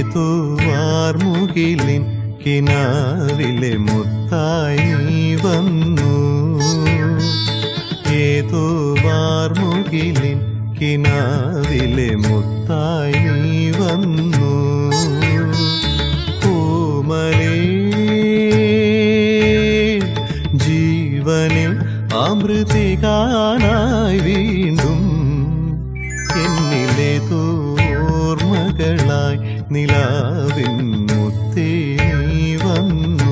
ഏതോ വാർമുകിലിൻ കിനാവിലെ മുത്തായി നീ വന്നു ഏതോ വാർമുകിലിൻ കിനാവിലെ മുത്തായി നീ വന്നു കോമലേ ജീവനിൽ അമൃതികാനായി വീണ്ടും എന്നിലേതോ ഓർമ്മകളായി നിലാവിൻ മുത്തേ നീ വന്നു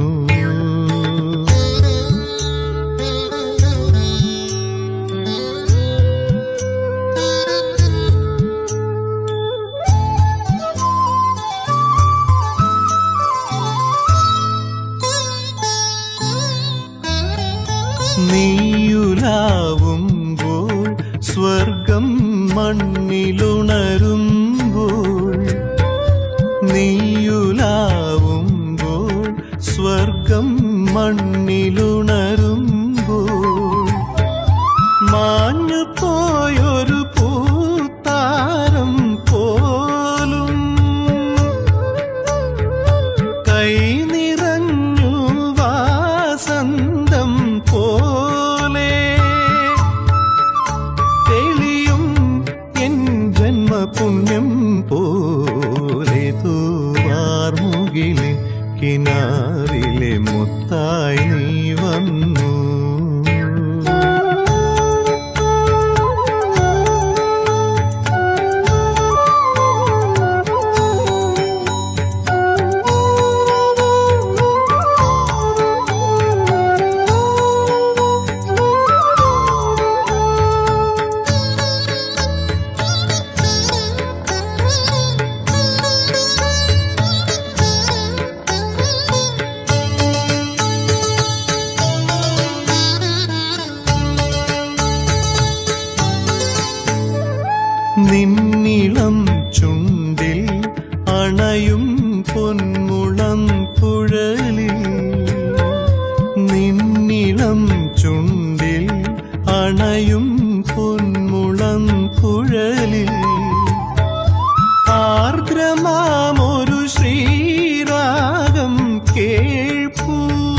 നീയുലാവുമ്പോൾ സ്വർഗം മണ്ണിലുണരുമ്പോൾ നീയുലാവുമ്പോൾ സ്വർഗം മണ്ണിലുണരുമ്പോൾ മാഞ്ഞു പോയൊരു പൂത്താരം പോലും കൈ നിറഞ്ഞു വാസന്തം പോലെ തെളിയും എൻ ജന്മപുണ്യം പോലെ തൂവാർമുകിലെ കിനാവിലെ മുത്തായി നീ വന്നു നിന്നിളം ചുണ്ടിൽ അണയും പൊന്മുളം കുഴലിൽ നിന്നിളം ചുണ്ടിൽ അണയും പൊന്മുളം കുഴലിൽ ആർദ്രമാമൊരു ശ്രീരാഗം കേൾപ്പൂ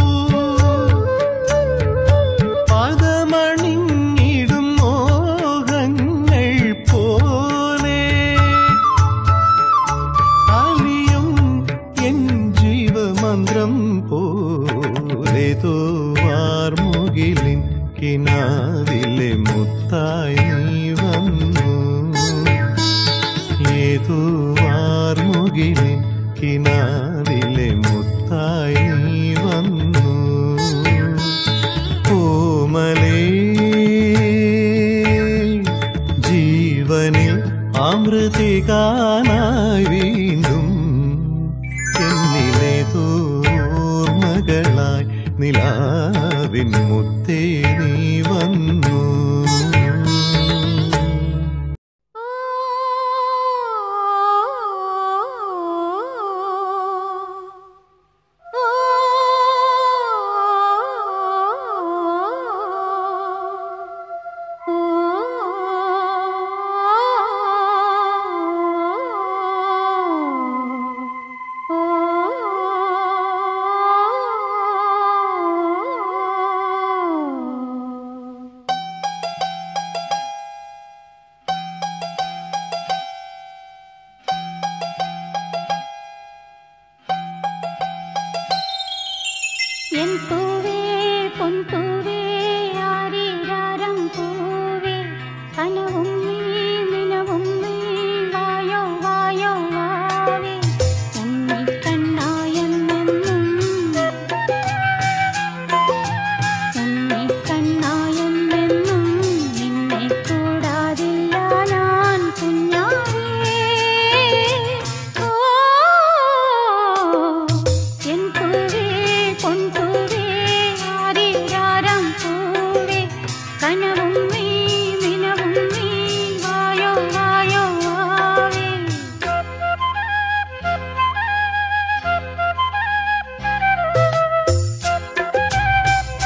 പദമണിഞ്ഞിടും മോഹങ്ങൾ പോലെ അലിയും എൻ ജീവമന്ത്രം പോലെ തോവാർമുകിലിൻ കിനാവിലെ മുത്തായി നീ വന്നു ഏതോ വാർമുകിലിൻ കിനാവിലെ മുത്തായി നീ വന്നു കോമലേ ജീവനിൽ അമൃതികാനായി വീണ്ടും എന്നിലേതോ ഓർമ്മകളായി നിലാവിൻ മുത്തേ നീ വന്നു